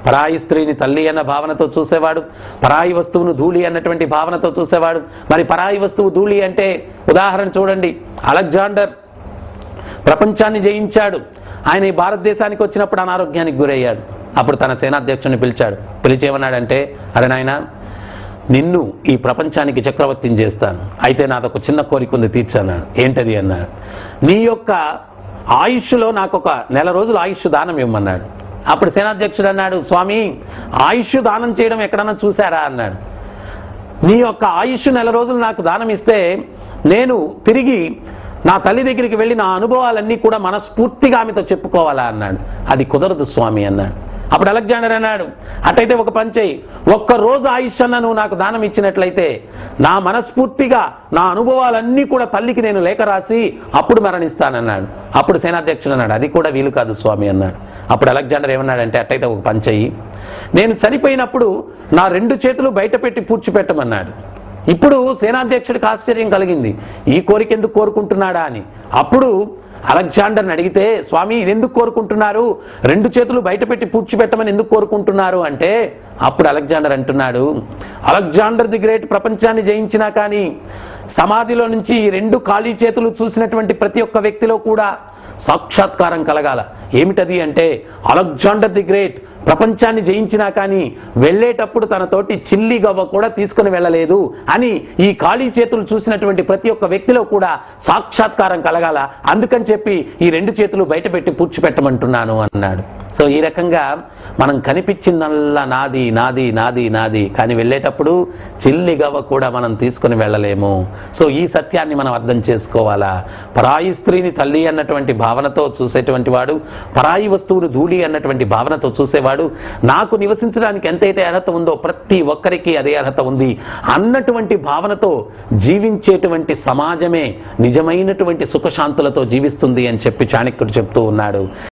పరాయి స్త్రీని తల్లి అన్న భావనతో చూసేవాడు పరాయి వస్తువును ధూళి అన్నటువంటి భావనతో చూసేవాడు మరి పరాయి వస్తువు ధూళి అంటే ఉదాహరణ చూడండి అలెగ్జాండర్ ప్రపంచాన్ని జయించాడు ఆయన ఈ భారతదేశానికి వచ్చినప్పుడు అనారోగ్యానికి గురయ్యాడు అప్పుడు తన సేనాధ్యక్షుని పిలిచాడు పిలిచేమన్నాడంటే అరే నాయనా నిన్ను ఈ ప్రపంచానికి చక్రవర్తిని చేస్తాను అయితే నాదొక చిన్న కోరిక ఉంది తీర్చన్నాడు ఏంటది అన్నాడు నీ యొక్క ఆయుష్లో నాకు ఒక నెల రోజులు ఆయుష్ దానం ఇవ్వమన్నాడు అప్పుడు సేనాధ్యక్షుడు అన్నాడు స్వామి ఆయుష్ దానం చేయడం ఎక్కడన్నా చూసారా అన్నాడు నీ యొక్క ఆయుష్ నెల రోజులు నాకు దానం ఇస్తే నేను తిరిగి నా తల్లి దగ్గరికి వెళ్ళి నా అనుభవాలన్నీ కూడా మనస్ఫూర్తిగా ఆమెతో చెప్పుకోవాలా అన్నాడు అది కుదరదు స్వామి అన్నాడు అప్పుడు అలెగ్జాండర్ అన్నాడు అటైతే ఒక పని చేయి ఒక్క రోజు ఆయుష్ అన్న నువ్వు నాకు దానం ఇచ్చినట్లయితే నా మనస్ఫూర్తిగా నా అనుభవాలన్నీ కూడా తల్లికి నేను లేఖ రాసి అప్పుడు మరణిస్తానన్నాడు అప్పుడు సేనాధ్యక్షుడు అన్నాడు అది కూడా వీలు కాదు స్వామి అన్నాడు అప్పుడు అలెగ్జాండర్ ఏమన్నాడంటే అట్టయితే ఒక పని చెయ్యి నేను చనిపోయినప్పుడు నా రెండు చేతులు బయట పెట్టి పూడ్చిపెట్టమన్నాడు ఇప్పుడు సేనాధ్యక్షుడికి ఆశ్చర్యం కలిగింది ఈ కోరిక ఎందుకు కోరుకుంటున్నాడా అని అప్పుడు అలెగ్జాండర్ని అడిగితే స్వామి ఇది ఎందుకు కోరుకుంటున్నారు రెండు చేతులు బయట పెట్టి పూడ్చిపెట్టమని ఎందుకు కోరుకుంటున్నారు అంటే అప్పుడు అలెగ్జాండర్ అంటున్నాడు అలెగ్జాండర్ ది గ్రేట్ ప్రపంచాన్ని జయించినా కానీ సమాధిలో నుంచి ఈ రెండు ఖాళీ చేతులు చూసినటువంటి ప్రతి ఒక్క వ్యక్తిలో కూడా సాక్షాత్కారం కలగాల ఏమిటది అంటే అలెగ్జాండర్ ది గ్రేట్ ప్రపంచాన్ని జయించినా కానీ వెళ్ళేటప్పుడు తనతోటి చిల్లి గవ్వ కూడా తీసుకుని వెళ్ళలేదు అని ఈ ఖాళీ చేతులు చూసినటువంటి ప్రతి ఒక్క వ్యక్తిలో కూడా సాక్షాత్కారం కలగాల అందుకని చెప్పి ఈ రెండు చేతులు బయట పెట్టి పూడ్చిపెట్టమంటున్నాను అన్నాడు సో ఈ రకంగా మనం కనిపించిందల్లా నాది నాది నాది నాది కానీ వెళ్ళేటప్పుడు చిల్లి గవ్వ కూడా మనం తీసుకుని వెళ్ళలేము సో ఈ సత్యాన్ని మనం అర్థం చేసుకోవాలా పరాయి స్త్రీని తల్లి అన్నటువంటి భావనతో చూసేటువంటి వాడు పరాయి వస్తువులు ధూళి అన్నటువంటి భావనతో చూసేవాడు నాకు నివసించడానికి ఎంతైతే అర్హత ఉందో ప్రతి ఒక్కరికి అదే అర్హత ఉంది అన్నటువంటి భావనతో జీవించేటువంటి సమాజమే నిజమైనటువంటి సుఖశాంతులతో జీవిస్తుంది అని చెప్పి చాణక్యుడు చెప్తూ ఉన్నాడు